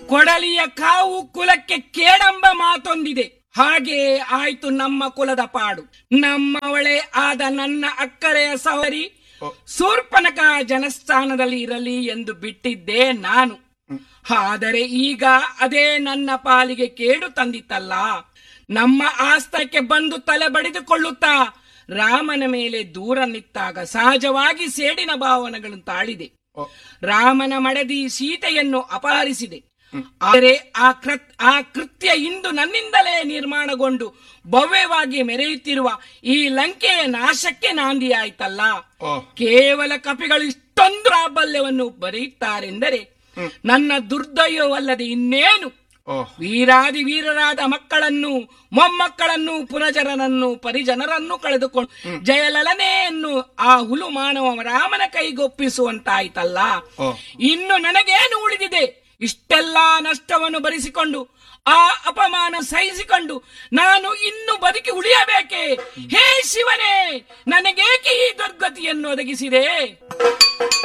ಕೊಡಲಿಯ ಕಾವು ಕುಲಕ್ಕೆ ಕೇಡಂಬ ಮಾತೊಂದಿದೆ ಹಾಗೆ ಆಯ್ತು ನಮ್ಮ ಕುಲದ ಪಾಡು ನಮ್ಮವಳೇ ಆದ ನನ್ನ ಅಕ್ಕರೆಯ ಸಹೋದರಿ ಶೂರ್ಪನಕ ಜನಸ್ಥಾನದಲ್ಲಿ ಇರಲಿ ಎಂದು ಬಿಟ್ಟಿದ್ದೆ ನಾನು ಆದರೆ ಈಗ ಅದೇ ನನ್ನ ಪಾಲಿಗೆ ಕೇಡು ತಂದಿತ್ತಲ್ಲ ನಮ್ಮ ಆಸ್ತಕ್ಕೆ ಬಂದು ತಲೆ ಬಡಿದುಕೊಳ್ಳುತ್ತಾ ರಾಮನ ಮೇಲೆ ದೂರ ನಿಂತಾಗ ಸಹಜವಾಗಿ ಸೇಡಿನ ಭಾವನೆಗಳನ್ನು ತಾಳಿದೆ ರಾಮನ ಮಡದಿ ಸೀತೆಯನ್ನು ಅಪಹರಿಸಿದೆ ಆದರೆ ಆ ಕೃತ್ ಆ ಕೃತ್ಯ ಇಂದು ನನ್ನಿಂದಲೇ ನಿರ್ಮಾಣಗೊಂಡು ಭವ್ಯವಾಗಿ ಮೆರೆಯುತ್ತಿರುವ ಈ ಲಂಕೆಯ ನಾಶಕ್ಕೆ ನಾಂದಿಯಾಯ್ತಲ್ಲ ಕೇವಲ ಕಪಿಗಳು ಇಷ್ಟೊಂದು ಪ್ರಾಬಲ್ಯವನ್ನು ಬರೆಯುತ್ತಾರೆಂದರೆ ನನ್ನ ದುರ್ದೈವವಲ್ಲದೆ ಇನ್ನೇನು ವೀರಾದಿ ವೀರರಾದ ಮಕ್ಕಳನ್ನು ಮೊಮ್ಮಕ್ಕಳನ್ನು ಪುರಜನರನ್ನು ಪರಿಜನರನ್ನು ಕಳೆದುಕೊಂಡು ಜಯಲಲನೆಯನ್ನು ಆ ಹುಲು ಮಾನವ ರಾಮನ ಕೈಗೊಪ್ಪಿಸುವಂತಾಯ್ತಲ್ಲ ಇನ್ನು ನನಗೇನು ಉಳಿದಿದೆ ಇಷ್ಟೆಲ್ಲಾ ನಷ್ಟವನ್ನು ಭರಿಸಿಕೊಂಡು ಆ ಅಪಮಾನ ಸಹಿಸಿಕೊಂಡು ನಾನು ಇನ್ನು ಬದುಕಿ ಉಳಿಯಬೇಕೆ ಹೇ ಶಿವನೇ ನನಗೇಕೆ ಈ ದುರ್ಗತಿಯನ್ನು ಒದಗಿಸಿದೆ